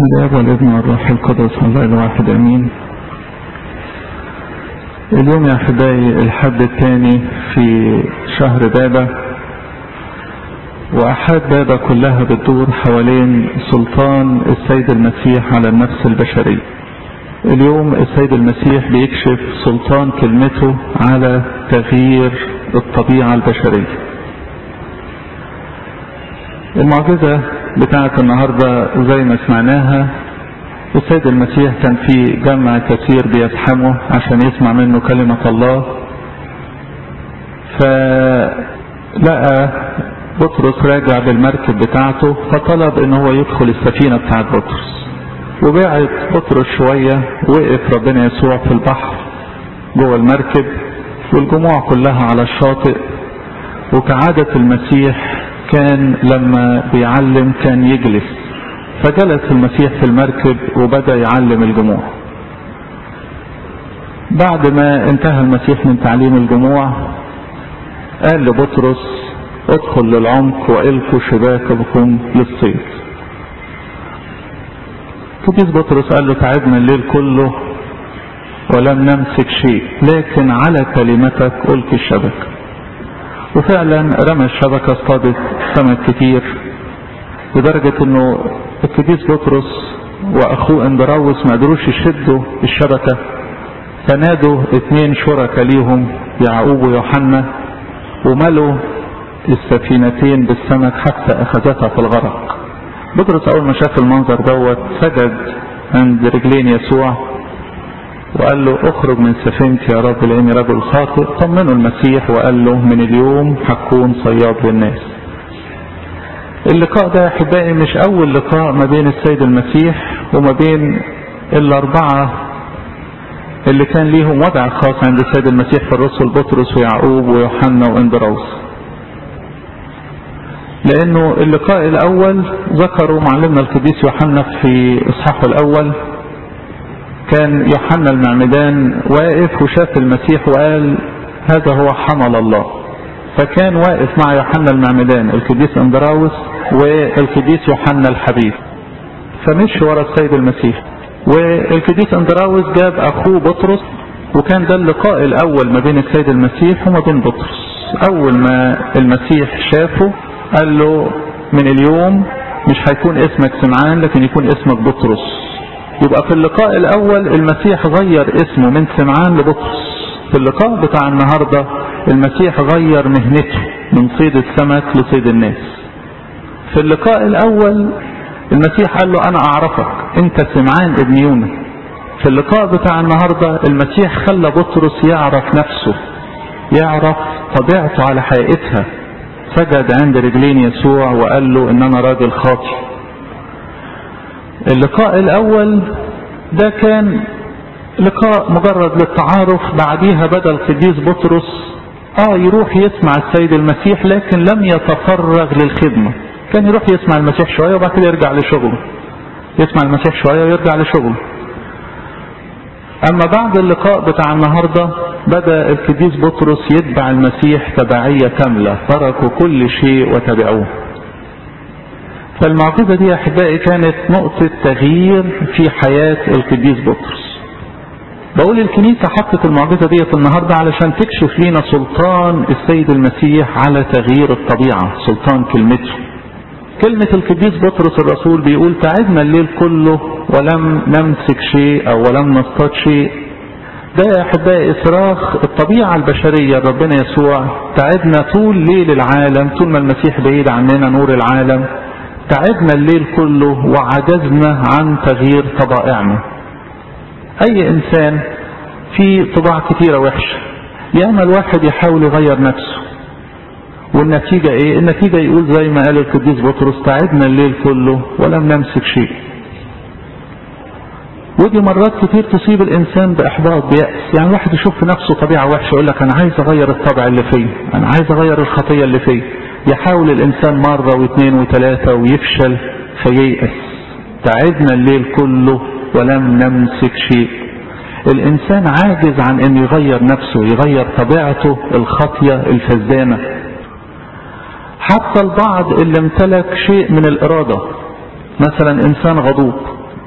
الاب والابن والروح القدس الله الواحد امين اليوم يا احبائي الحد الثاني في شهر بابا واحاد بابا كلها بتدور حوالين سلطان السيد المسيح على النفس البشريه اليوم السيد المسيح بيكشف سلطان كلمته على تغيير الطبيعه البشريه المعجزه بتاعة النهاردة زي ما سمعناها السيد المسيح كان في جمع كثير بيزحمه عشان يسمع منه كلمة الله فلقى بطرس راجع بالمركب بتاعته فطلب ان هو يدخل السفينة بتاعت بطرس وبعد بطرس شوية وقف ربنا يسوع في البحر جوه المركب والجموع كلها على الشاطئ وكعادة المسيح كان لما بيعلم كان يجلس فجلس المسيح في المركب وبدأ يعلم الجموع بعد ما انتهى المسيح من تعليم الجموع قال لبطرس ادخل للعمق والقوا شباككم للصيد قديس بطرس قال له تعبنا الليل كله ولم نمسك شيء لكن على كلمتك القي الشبكه وفعلا رمى الشبكة اصطادت سمك كتير لدرجة انه القديس بطرس واخوه اندراوس ما قدروش يشدوا الشبكة فنادوا اتنين شركاء ليهم يعقوب ويوحنا وملوا السفينتين بالسمك حتى اخذتها في الغرق بطرس اول ما شاف المنظر دوت سجد عند رجلين يسوع وقال له اخرج من سفينتي يا رب لاني رجل خاطئ طمنه المسيح وقال له من اليوم هتكون صياد للناس اللقاء ده يا احبائي مش اول لقاء ما بين السيد المسيح وما بين الاربعه اللي كان ليهم وضع خاص عند السيد المسيح في الرسل بطرس ويعقوب ويوحنا واندراوس لانه اللقاء الاول ذكروا معلمنا القديس يوحنا في اصحاحه الاول كان يوحنا المعمدان واقف وشاف المسيح وقال هذا هو حمل الله فكان واقف مع يوحنا المعمدان القديس اندراوس والقديس يوحنا الحبيب فمشي ورا السيد المسيح والقديس اندراوس جاب اخوه بطرس وكان ده اللقاء الاول ما بين السيد المسيح وما بين بطرس اول ما المسيح شافه قال له من اليوم مش هيكون اسمك سمعان لكن يكون اسمك بطرس يبقى في اللقاء الاول المسيح غير اسمه من سمعان لبطرس في اللقاء بتاع النهاردة المسيح غير مهنته من صيد السمك لصيد الناس في اللقاء الاول المسيح قال له انا اعرفك انت سمعان ابن يونا في اللقاء بتاع النهاردة المسيح خلى بطرس يعرف نفسه يعرف طبيعته على حقيقتها سجد عند رجلين يسوع وقال له ان انا راجل خاطئ اللقاء الاول ده كان لقاء مجرد للتعارف بعديها بدا القديس بطرس اه يروح يسمع السيد المسيح لكن لم يتفرغ للخدمة كان يروح يسمع المسيح شوية وبعد كده يرجع لشغله يسمع المسيح شوية ويرجع لشغله اما بعد اللقاء بتاع النهاردة بدأ القديس بطرس يتبع المسيح تبعية كاملة تركوا كل شيء وتبعوه فالمعجزة دي يا أحبائي كانت نقطة تغيير في حياة القديس بطرس بقول الكنيسة حطت المعجزة ديت النهاردة علشان تكشف لنا سلطان السيد المسيح على تغيير الطبيعة سلطان كلمته كلمة القديس بطرس الرسول بيقول تعبنا الليل كله ولم نمسك شيء أو ولم نصطاد شيء ده يا أحبائي إصراخ الطبيعة البشرية ربنا يسوع تعبنا طول ليل العالم طول ما المسيح بعيد عننا نور العالم تعبنا الليل كله وعجزنا عن تغيير طبائعنا اي انسان في طباع كتيرة وحشة ياما الواحد يحاول يغير نفسه والنتيجة ايه النتيجة يقول زي ما قال القديس بطرس تعبنا الليل كله ولم نمسك شيء ودي مرات كتير تصيب الانسان باحباط بيأس يعني الواحد يشوف في نفسه طبيعة وحشة يقول لك انا عايز اغير الطبع اللي فيه انا عايز اغير الخطية اللي فيه يحاول الانسان مرة واثنين وثلاثة ويفشل فييأس تعبنا الليل كله ولم نمسك شيء الانسان عاجز عن ان يغير نفسه يغير طبيعته الخاطية الفزانة حتى البعض اللي امتلك شيء من الارادة مثلا انسان غضوب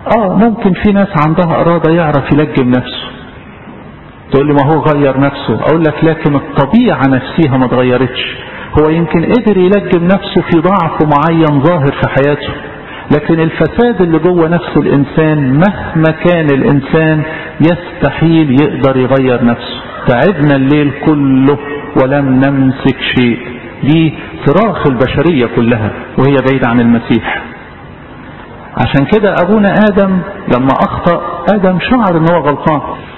اه ممكن في ناس عندها ارادة يعرف يلجم نفسه تقول لي ما هو غير نفسه اقول لك لكن الطبيعة نفسها ما اتغيرتش هو يمكن قدر يلجم نفسه في ضعف معين ظاهر في حياته لكن الفساد اللي جوه نفس الانسان مهما كان الانسان يستحيل يقدر يغير نفسه تعبنا الليل كله ولم نمسك شيء دي صراخ البشرية كلها وهي بعيدة عن المسيح عشان كده ابونا ادم لما اخطأ ادم شعر ان هو غلطان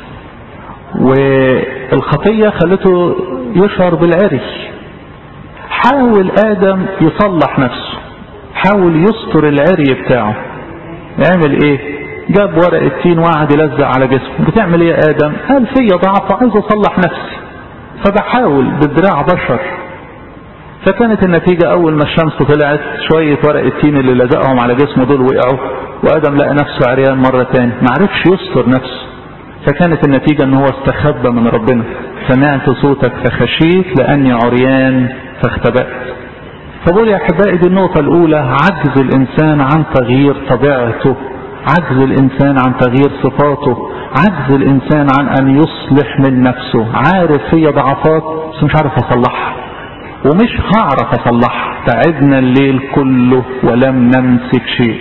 والخطية خلته يشعر بالعري حاول ادم يصلح نفسه حاول يستر العري بتاعه يعمل ايه جاب ورق التين وقعد يلزق على جسمه بتعمل ايه يا ادم قال فيا ضعف وعايز اصلح نفسي فبحاول بدراع بشر فكانت النتيجة أول ما الشمس طلعت شوية ورق التين اللي لزقهم على جسمه دول وقعوا وآدم لقى نفسه عريان مرة تاني ما عرفش يستر نفسه فكانت النتيجة ان هو استخبى من ربنا سمعت صوتك فخشيت لأني عريان فاختبأت فبقول يا أحبائي دي النقطة الأولى عجز الإنسان عن تغيير طبيعته عجز الإنسان عن تغيير صفاته عجز الإنسان عن أن يصلح من نفسه عارف هي ضعفات بس مش عارف أصلحها ومش هعرف أصلحها تعبنا الليل كله ولم نمسك شيء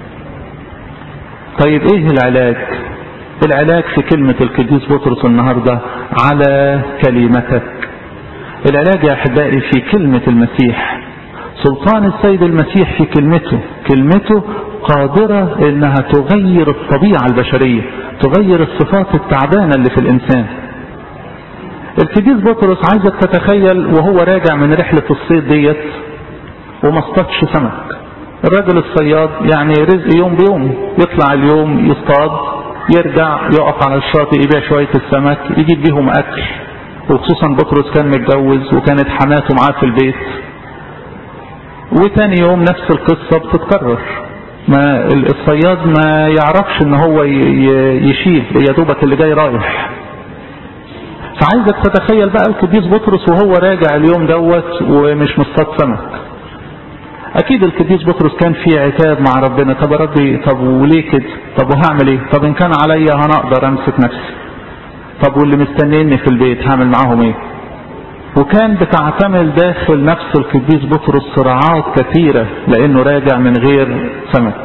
طيب ايه العلاج العلاج في كلمة القديس بطرس النهاردة على كلمتك العلاج يا أحبائي في كلمة المسيح سلطان السيد المسيح في كلمته كلمته قادرة انها تغير الطبيعة البشرية تغير الصفات التعبانة اللي في الانسان القديس بطرس عايزك تتخيل وهو راجع من رحلة الصيد ديت وما اصطادش سمك الراجل الصياد يعني رزق يوم بيوم يطلع اليوم يصطاد يرجع يقف على الشاطئ يبيع شوية السمك يجيب بيهم اكل وخصوصا بطرس كان متجوز وكانت حماته معاه في البيت وتاني يوم نفس القصة بتتكرر ما الصياد ما يعرفش ان هو يشيل يا دوبك اللي جاي رايح فعايزك تتخيل بقى القديس بطرس وهو راجع اليوم دوت ومش مصطاد سمك اكيد القديس بطرس كان في عتاب مع ربنا طب يا ربي طب وليه كده طب وهعمل ايه طب ان كان عليا انا اقدر امسك نفسي طب واللي مستنيني في البيت هعمل معاهم ايه وكان بتعتمل داخل نفس القديس بطرس صراعات كثيرة لانه راجع من غير سمك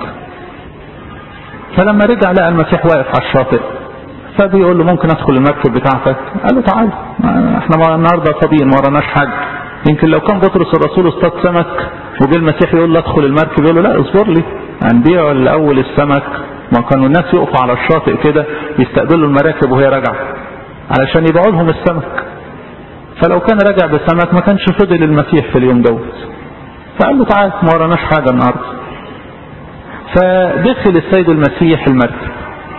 فلما رجع لقى المسيح واقف على الشاطئ فبيقول له ممكن ادخل المركب بتاعتك قال له تعال احنا النهارده فاضيين ما وراناش حاجه يمكن لو كان بطرس الرسول اصطاد سمك وجه المسيح يقول له ادخل المركب يقول له لا اصبر لي هنبيع الاول السمك ما كانوا الناس يقفوا على الشاطئ كده يستقبلوا المراكب وهي راجعه علشان يبيعوا لهم السمك فلو كان راجع بسمك ما كانش فضل المسيح في اليوم دوت فقال له تعال ما وراناش حاجه النهارده فدخل السيد المسيح المركب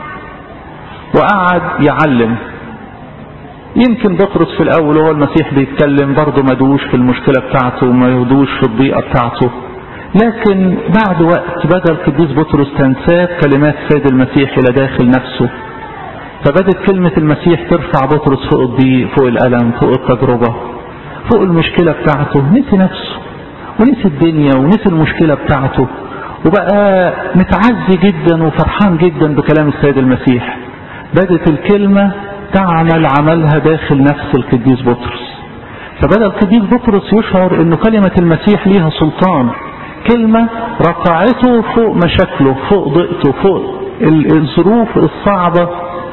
وقعد يعلم يمكن بطرس في الاول وهو المسيح بيتكلم برضه مدوش في المشكلة بتاعته وما يهدوش في الضيقة بتاعته لكن بعد وقت بدأ القديس بطرس تنساب كلمات سيد المسيح الى داخل نفسه فبدت كلمة المسيح ترفع بطرس فوق الضيق فوق الألم فوق التجربة فوق المشكلة بتاعته نسي نفسه ونسي الدنيا ونسي المشكلة بتاعته وبقى متعزي جدا وفرحان جدا بكلام السيد المسيح بدت الكلمة تعمل عملها داخل نفس القديس بطرس فبدأ القديس بطرس يشعر انه كلمة المسيح ليها سلطان كلمة رفعته فوق مشاكله فوق ضيقته فوق الظروف الصعبة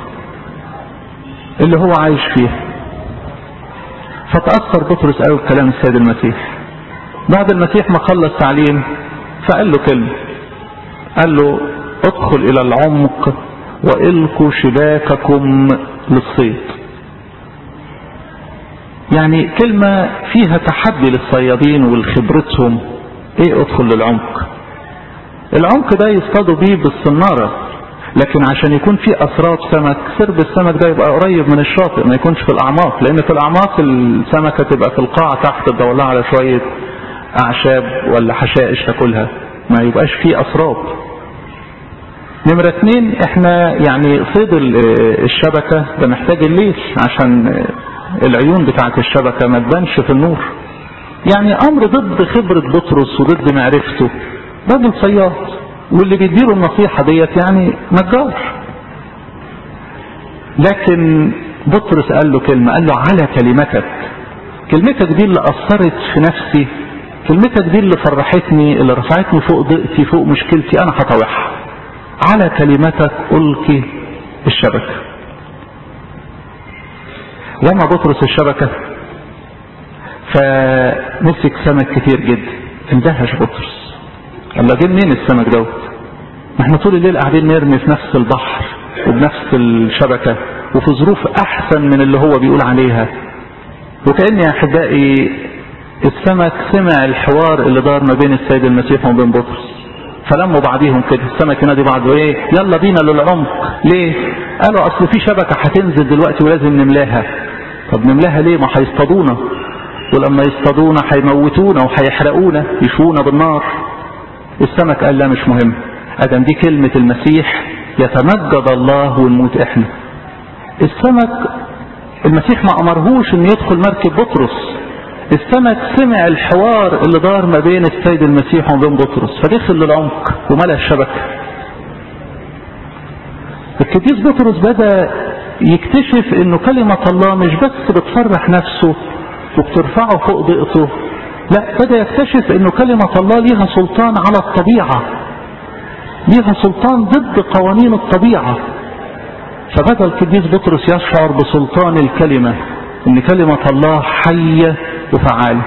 اللي هو عايش فيها فتأثر بطرس قوي بكلام السيد المسيح بعد المسيح ما خلص تعليم فقال له كلمة قال له ادخل الى العمق والقوا شباككم للصيد يعني كلمة فيها تحدي للصيادين ولخبرتهم ايه ادخل للعمق العمق ده يصطادوا بيه بالصنارة لكن عشان يكون في اسراب سمك سرب السمك ده يبقى قريب من الشاطئ ما يكونش في الاعماق لان في الاعماق السمكة تبقى في القاع تحت تدور لها على شوية اعشاب ولا حشائش تاكلها ما يبقاش فيه اسراب نمرة اتنين احنا يعني صيد الشبكة ده محتاج الليل عشان العيون بتاعت الشبكة ما تبانش في النور يعني امر ضد خبرة بطرس وضد معرفته راجل صياد واللي بيديله النصيحة ديت يعني نجار لكن بطرس قال له كلمة قال له على كلمتك كلمتك دي اللي أثرت في نفسي كلمتك دي اللي فرحتني اللي رفعتني فوق ضيقتي فوق مشكلتي أنا هطوعها على كلمتك ألقي الشبكة رمى بطرس الشبكة فمسك سمك كتير جدا اندهش بطرس قال له جه منين السمك دوت ما احنا طول الليل قاعدين نرمي في نفس البحر وبنفس الشبكة وفي ظروف احسن من اللي هو بيقول عليها وكأن يا احبائي السمك سمع الحوار اللي دار ما بين السيد المسيح وما بين بطرس فلموا بعضيهم كده السمك ينادي بعضه ايه يلا بينا للعمق ليه قالوا اصل في شبكة هتنزل دلوقتي ولازم نملاها طب نملاها ليه ما هيصطادونا ولما يصطادونا هيموتونا وهيحرقونا يشونا بالنار السمك قال لا مش مهم ادم دي كلمة المسيح يتمجد الله ونموت احنا السمك المسيح ما امرهوش ان يدخل مركب بطرس السمك سمع الحوار اللي دار ما بين السيد المسيح وما بين بطرس فدخل للعمق وملأ الشبكة القديس بطرس بدأ يكتشف انه كلمة الله مش بس بتفرح نفسه وبترفعه فوق ضيقته لا بدأ يكتشف انه كلمة الله ليها سلطان على الطبيعة ليها سلطان ضد قوانين الطبيعة فبدأ القديس بطرس يشعر بسلطان الكلمة ان كلمة الله حية وفعالة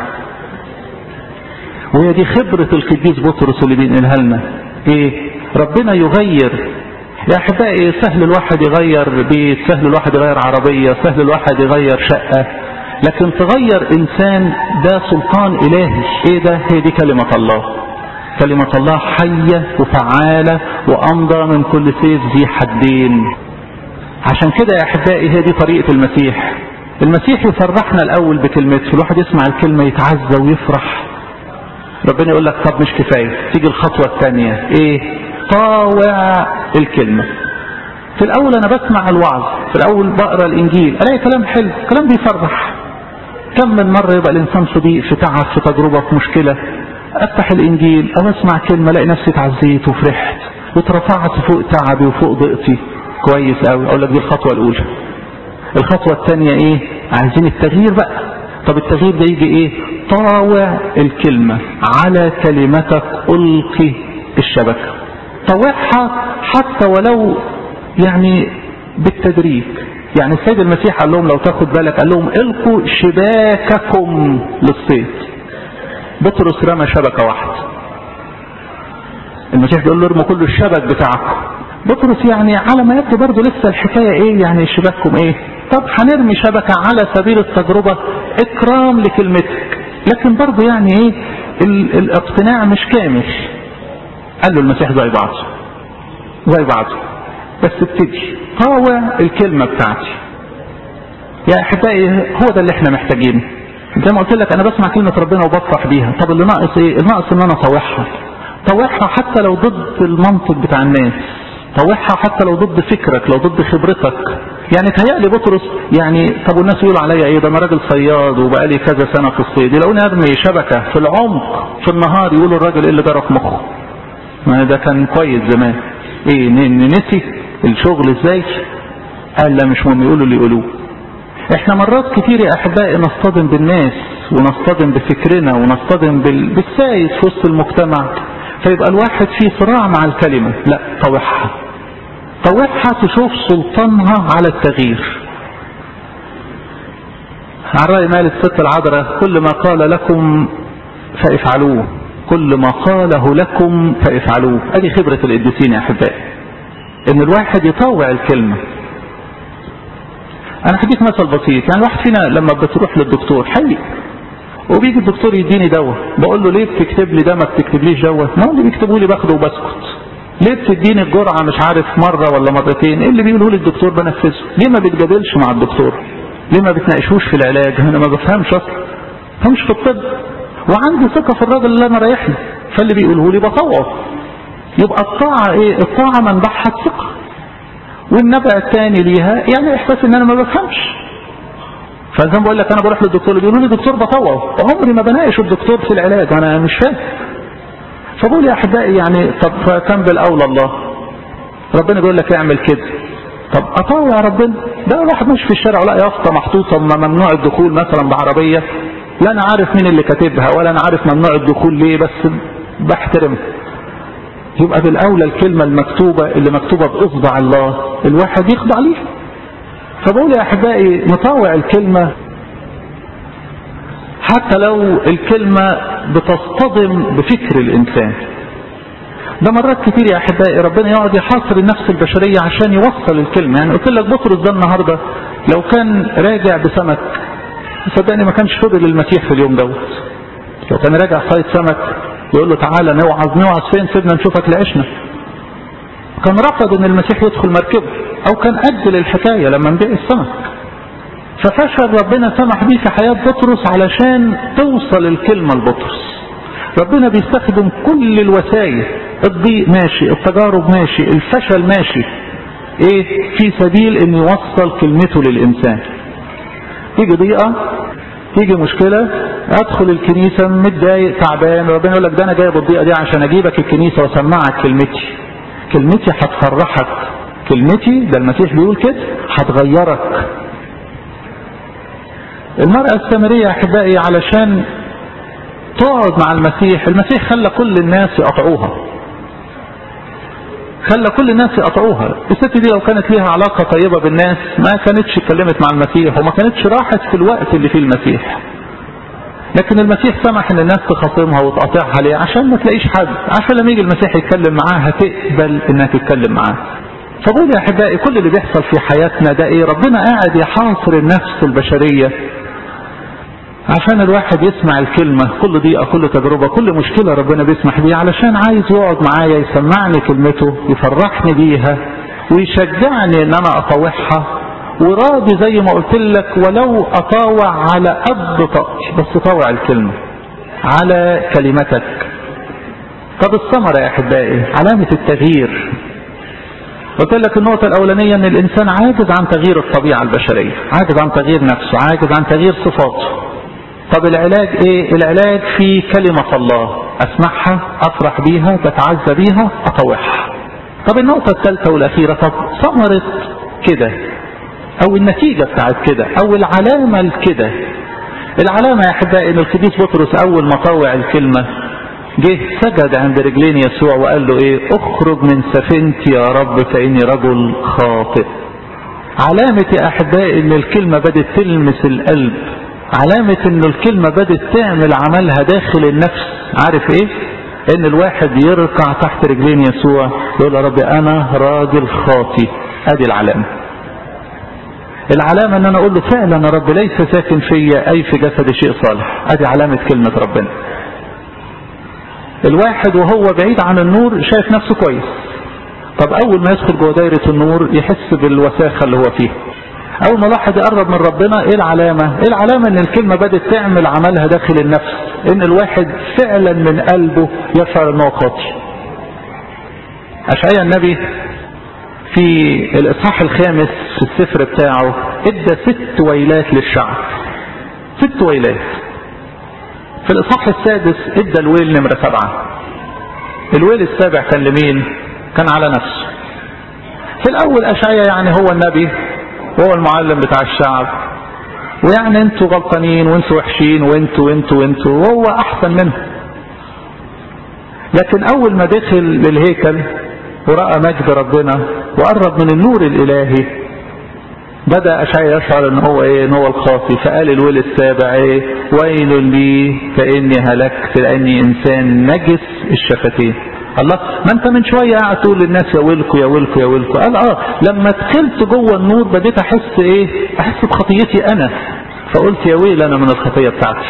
وهي دي خبرة القديس بطرس اللي بينقلها لنا ايه ربنا يغير يا احبائي سهل الواحد يغير بيت سهل الواحد يغير عربية سهل الواحد يغير شقة لكن تغير انسان ده سلطان الهي ايه ده هي دي كلمة الله كلمة الله حية وفعالة وامضى من كل سيف ذي حدين عشان كده يا احبائي هي دي طريقة المسيح المسيح يفرحنا الاول بكلمته الواحد يسمع الكلمة يتعزى ويفرح ربنا يقول لك طب مش كفاية تيجي الخطوة الثانية ايه طاوع الكلمة في الاول انا بسمع الوعظ في الاول بقرا الانجيل الاقي كلام حلو كلام بيفرح كم من مرة يبقى الانسان في ضيق في تعب في تجربة في مشكلة افتح الانجيل او اسمع كلمة الاقي نفسي اتعزيت وفرحت واترفعت فوق تعبي وفوق ضيقتي كويس قوي اقول لك دي الخطوة الاولى الخطوة الثانية ايه عايزين التغيير بقى طب التغيير ده يجي ايه طاوع الكلمة على كلمتك القي الشبكة طوعها حتى ولو يعني بالتدريج يعني السيد المسيح قال لهم لو تاخد بالك قال لهم القوا شباككم للصيد بطرس رمى شبكة واحدة المسيح بيقول له ارموا كل الشبك بتاعكم بطرس يعني على ما يبدو برضه لسه الحكاية ايه يعني شباككم ايه طب هنرمي شبكة على سبيل التجربة اكرام لكلمتك لكن برضه يعني ايه الاقتناع مش كامل قال له المسيح زي بعضه زي بعضه بس ابتدي طاوع الكلمة بتاعتي يا احبائي هو ده اللي احنا محتاجينه زي ما قلت لك انا بسمع كلمة ربنا وبفرح بيها طب اللي ناقص ايه الناقص ان انا اطوعها طوعها حتى لو ضد المنطق بتاع الناس طوعها حتى لو ضد فكرك لو ضد خبرتك يعني تهيألي بطرس يعني طب والناس يقولوا عليا ايه ده انا راجل صياد وبقالي كذا سنة في الصيد يلاقوني ارمي شبكة في العمق في النهار يقولوا الراجل ايه اللي جرى في مخه ما ده كان كويس زمان ايه نسي الشغل ازاي قال لا مش مهم يقولوا اللي يقولوه احنا مرات كتير يا احبائي نصطدم بالناس ونصطدم بفكرنا ونصطدم بالسايس في وسط المجتمع فيبقى الواحد فيه صراع مع الكلمة لا طوعها طوعها تشوف سلطانها على التغيير عن رأي مال الست العذراء كل ما قال لكم فافعلوه كل ما قاله لكم فافعلوه ادي خبرة القديسين يا احبائي ان الواحد يطوع الكلمة انا هديك مثل بسيط يعني الواحد فينا لما بتروح للدكتور حي وبيجي الدكتور يديني دواء بقول له ليه بتكتب لي ده ما بتكتبليش دواء ما هو اللي بيكتبوا لي باخده وبسكت ليه بتديني الجرعة مش عارف مرة ولا مرتين ايه اللي بيقوله لي الدكتور بنفذه ليه ما بتجادلش مع الدكتور ليه ما بتناقشوش في العلاج انا ما بفهمش اصلا فهمش في الطب وعندي ثقة في الراجل اللي انا رايح له فاللي بيقوله لي بطوعه يبقى الطاعة ايه الطاعة منبعها الثقة والنبع الثاني ليها يعني احساس ان انا ما بفهمش فزي ما بقول لك انا بروح للدكتور بيقولوا لي دكتور بطوعه عمري ما بناقش الدكتور في العلاج انا مش فاهم فبقول يا احبائي يعني طب فكان بالاولى الله ربنا بيقول لك اعمل كده طب اطاوع ربنا ده الواحد ماشي في الشارع ولا يافطه محطوطه ممنوع الدخول مثلا بعربيه لا انا عارف مين اللي كاتبها ولا انا عارف ممنوع الدخول ليه بس بحترمها يبقى بالاولى الكلمه المكتوبه اللي مكتوبه باصبع الله الواحد يخضع ليها فبقول يا احبائي نطاوع الكلمه حتى لو الكلمه بتصطدم بفكر الانسان ده مرات كتير يا احبائي ربنا يقعد يحاصر النفس البشريه عشان يوصل الكلمه يعني قلت لك بطرس ده النهارده لو كان راجع بسمك صدقني ما كانش فضل المسيح في اليوم دوت لو كان راجع صيد سمك يقول له تعالى نوعظ نوعظ فين سيبنا نشوفك لعشنا كان رفض ان المسيح يدخل مركبه او كان اجل الحكايه لما نبيع السمك ففشل ربنا سمح بيه في حياه بطرس علشان توصل الكلمه لبطرس ربنا بيستخدم كل الوسائل الضيق ماشي التجارب ماشي الفشل ماشي ايه في سبيل ان يوصل كلمته للانسان تيجي ضيقه تيجي مشكلة ادخل الكنيسة متضايق تعبان ربنا يقول لك ده انا جايب الضيقة دي عشان اجيبك الكنيسة واسمعك كلمتي كلمتي هتفرحك كلمتي ده المسيح بيقول كده هتغيرك المرأة السامرية يا احبائي علشان تقعد مع المسيح المسيح خلى كل الناس يقطعوها خلى كل الناس يقطعوها الست دي لو كانت ليها علاقة طيبة بالناس ما كانتش اتكلمت مع المسيح وما كانتش راحت في الوقت اللي فيه المسيح لكن المسيح سمح ان الناس تخاصمها وتقاطعها ليه عشان ما تلاقيش حد عشان لما يجي المسيح يتكلم معاها تقبل انها تتكلم معاه فبقول يا احبائي كل اللي بيحصل في حياتنا ده ايه ربنا قاعد يحاصر النفس البشريه عشان الواحد يسمع الكلمة كل ضيقة كل تجربة كل مشكلة ربنا بيسمح بيها علشان عايز يقعد معايا يسمعني كلمته يفرحني بيها ويشجعني ان انا اطوعها وراضي زي ما قلت لك ولو اطاوع على قد طاقتي بس طاوع الكلمة على كلمتك طب الثمرة يا احبائي علامة التغيير قلت لك النقطة الأولانية أن الإنسان عاجز عن تغيير الطبيعة البشرية عاجز عن تغيير نفسه عاجز عن تغيير صفاته طب العلاج ايه العلاج في كلمة الله اسمعها افرح بيها بتعزى بيها اطوعها طب النقطة الثالثة والاخيرة طب ثمرة كده او النتيجة بتاعت كده او العلامة لكده العلامة يا احبائي ان القديس بطرس اول ما طوع الكلمة جه سجد عند رجلين يسوع وقال له ايه اخرج من سفينتي يا رب فاني رجل خاطئ علامة يا احبائي ان الكلمة بدت تلمس القلب علامة ان الكلمة بدت تعمل عملها داخل النفس عارف ايه ان الواحد يركع تحت رجلين يسوع يقول يا رب انا راجل خاطي ادي العلامة العلامة ان انا اقول له فعلا يا رب ليس ساكن فيا اي في جسدي شيء صالح ادي علامة كلمة ربنا الواحد وهو بعيد عن النور شايف نفسه كويس طب اول ما يدخل جوه دايرة النور يحس بالوساخة اللي هو فيها اول ما الواحد يقرب من ربنا ايه العلامة ايه العلامة ان الكلمة بدت تعمل عملها داخل النفس ان الواحد فعلا من قلبه يشعر انه خاطي اشعيا النبي في الاصحاح الخامس في السفر بتاعه ادى ست ويلات للشعب ست ويلات في الاصحاح السادس ادى الويل نمرة سبعة الويل السابع كان لمين كان على نفسه في الاول اشعيا يعني هو النبي وهو المعلم بتاع الشعب ويعني انتوا غلطانين وانتوا وحشين وانتوا وانتوا وانتوا وهو احسن منهم لكن اول ما دخل للهيكل ورأى مجد ربنا وقرب من النور الالهي بدأ أشعيا يشعر ان هو ايه ان هو الخاطي فقال الويل السابع ايه ويل لي فاني هلكت لاني انسان نجس الشفتين الله ما انت من شوية قاعد تقول للناس يا ويلكو يا ويلكو يا ويلكو قال اه لما دخلت جوه النور بديت احس ايه احس بخطيتي انا فقلت يا ويل انا من الخطية بتاعتي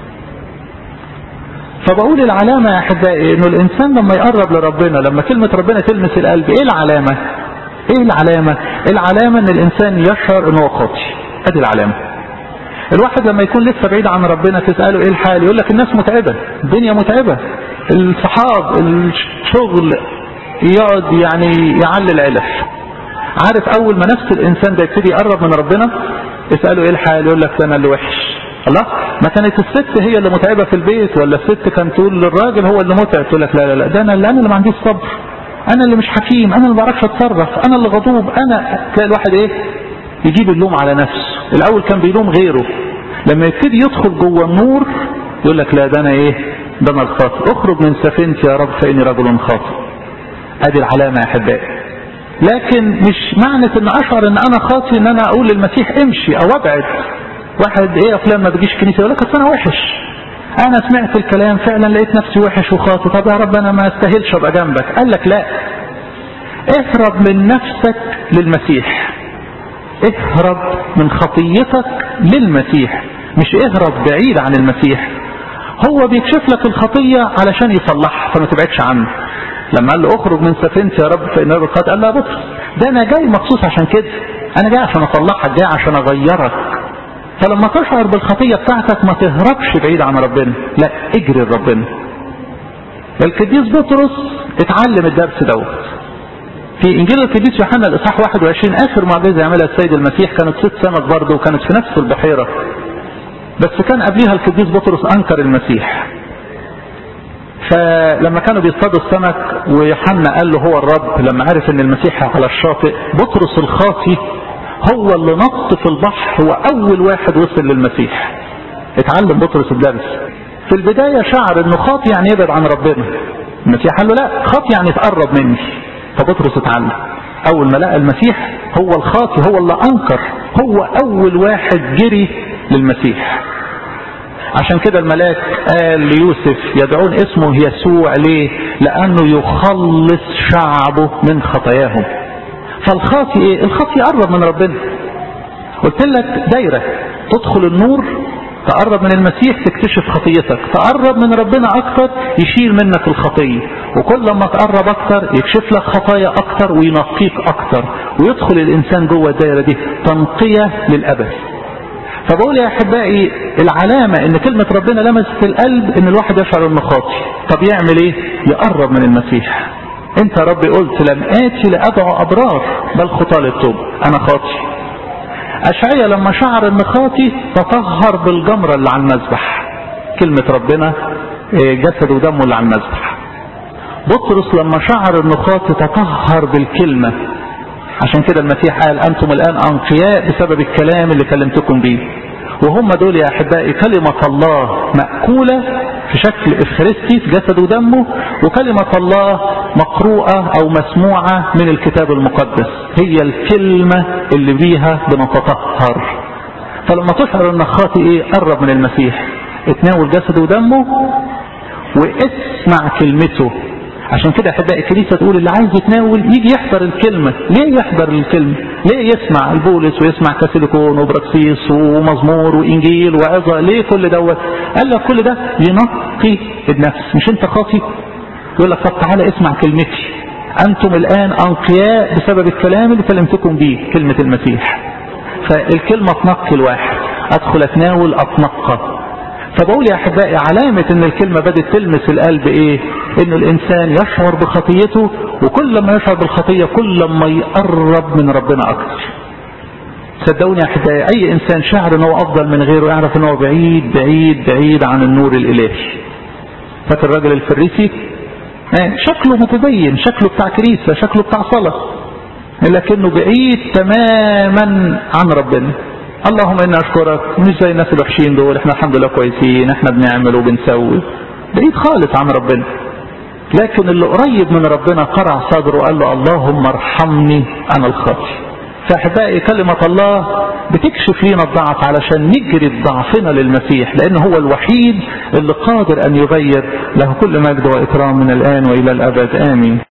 فبقول العلامة يا احبائي انه الانسان لما يقرب لربنا لما كلمة ربنا تلمس القلب ايه العلامة ايه العلامة العلامة ان الانسان يشعر انه خاطي ادي العلامة الواحد لما يكون لسه بعيد عن ربنا تسأله ايه الحال يقول لك الناس متعبة الدنيا متعبة الصحاب الشغل يقعد يعني يعلل علف عارف اول ما نفس الانسان ده يبتدي يقرب من ربنا اسأله ايه الحال يقول لك انا اللي وحش الله ما كانت الست هي اللي متعبة في البيت ولا الست كان تقول للراجل هو اللي متعب تقول لك لا لا لا ده انا اللي انا اللي ما عنديش صبر انا اللي مش حكيم انا اللي ما بعرفش اتصرف انا اللي غضوب انا تلاقي الواحد ايه يجيب اللوم على نفسه الاول كان بيلوم غيره لما يبتدي يدخل جوه النور يقول لك لا ده انا ايه ده انا الخاطئ اخرج من سفينتي يا رب فاني رجل خاطئ ادي العلامة يا احبائي لكن مش معنى ان اشعر ان انا خاطئ ان انا اقول للمسيح امشي او ابعد واحد ايه فلان ما بيجيش كنيسه يقول لك اصل انا وحش انا سمعت الكلام فعلا لقيت نفسي وحش وخاطئ طب يا رب انا ما استاهلش ابقى جنبك قال لك لا اهرب من نفسك للمسيح اهرب من خطيتك للمسيح مش اهرب بعيد عن المسيح هو بيكشف لك الخطية علشان يصلحها فما تبعدش عنه لما قال له اخرج من سفينتي يا رب فإن رب الخطأ قال له يا بطرس ده انا جاي مخصوص عشان كده انا جاي عشان اصلحك جاي عشان اغيرك فلما تشعر بالخطية بتاعتك ما تهربش بعيد عن ربنا لا اجري لربنا القديس بطرس اتعلم الدرس دوت في انجيل القديس يوحنا الاصحاح 21 اخر معجزه يعملها السيد المسيح كانت ست سمك برضه وكانت في نفس البحيره بس كان قبليها القديس بطرس انكر المسيح فلما كانوا بيصطادوا السمك ويوحنا قال له هو الرب لما عرف ان المسيح على الشاطئ بطرس الخاطي هو اللي نط في البحر هو اول واحد وصل للمسيح اتعلم بطرس الدرس في البداية شعر انه خاطي يعني يبعد عن ربنا المسيح قال له لا خاطي يعني تقرب مني فبطرس اتعلم اول ما لقى المسيح هو الخاطي هو اللي انكر هو اول واحد جري للمسيح عشان كده الملاك قال ليوسف يدعون اسمه يسوع ليه لانه يخلص شعبه من خطاياهم فالخاطي ايه الخاطي يقرب من ربنا قلت لك دايرة تدخل النور تقرب من المسيح تكتشف خطيتك تقرب من ربنا اكتر يشيل منك الخطية وكل ما تقرب اكتر يكشف لك خطايا اكتر وينقيك اكتر ويدخل الانسان جوه الدايرة دي تنقية للابد فبقول يا احبائي العلامة ان كلمة ربنا لمست القلب ان الواحد يشعر انه خاطي طب يعمل ايه يقرب من المسيح انت يا ربي قلت لم اتي لادعو ابرار بل خطى للتوب انا خاطي اشعيا لما شعر ان خاطي تطهر بالجمرة اللي على المذبح كلمة ربنا جسد ودمه اللي على المذبح بطرس لما شعر انه خاطي تطهر بالكلمة عشان كده المسيح قال انتم الان انقياء بسبب الكلام اللي كلمتكم بيه وهم دول يا احبائي كلمة الله مأكولة في شكل افخارستي في جسد ودمه وكلمة الله مقروءة او مسموعة من الكتاب المقدس هي الكلمة اللي بيها بنتطهر فلما تشعر انك خاطئ ايه قرب من المسيح اتناول جسد ودمه واسمع كلمته عشان كده احبائي الكنيسه تقول اللي عايز يتناول يجي يحضر الكلمه ليه يحضر الكلمه ليه يسمع البولس ويسمع كاسيليكون وبراكسيس ومزمور وانجيل وعظه ليه كل دوت قال لك كل ده ينقي النفس مش انت خاطي يقول لك طب تعالى اسمع كلمتي انتم الان انقياء بسبب الكلام اللي كلمتكم بيه كلمه المسيح فالكلمه تنقي الواحد ادخل اتناول اتنقى فبقول يا احبائي علامة ان الكلمة بدت تلمس القلب ايه ان الانسان يشعر بخطيته وكل ما يشعر بالخطية كل ما يقرب من ربنا اكتر صدقوني يا احبائي اي انسان شعر ان هو افضل من غيره يعرف ان هو بعيد بعيد بعيد عن النور الالهي فاكر الراجل الفريسي شكله متدين شكله بتاع كنيسة شكله بتاع صلاة لكنه بعيد تماما عن ربنا اللهم انا اشكرك مش زي الناس الوحشين دول احنا الحمد لله كويسين احنا بنعمل وبنسوي بعيد خالص عن ربنا لكن اللي قريب من ربنا قرع صدره وقال له اللهم ارحمني انا الخاطي فاحبائي كلمة الله بتكشف لينا الضعف علشان نجري ضعفنا للمسيح لان هو الوحيد اللي قادر ان يغير له كل مجد واكرام من الان والى الابد امين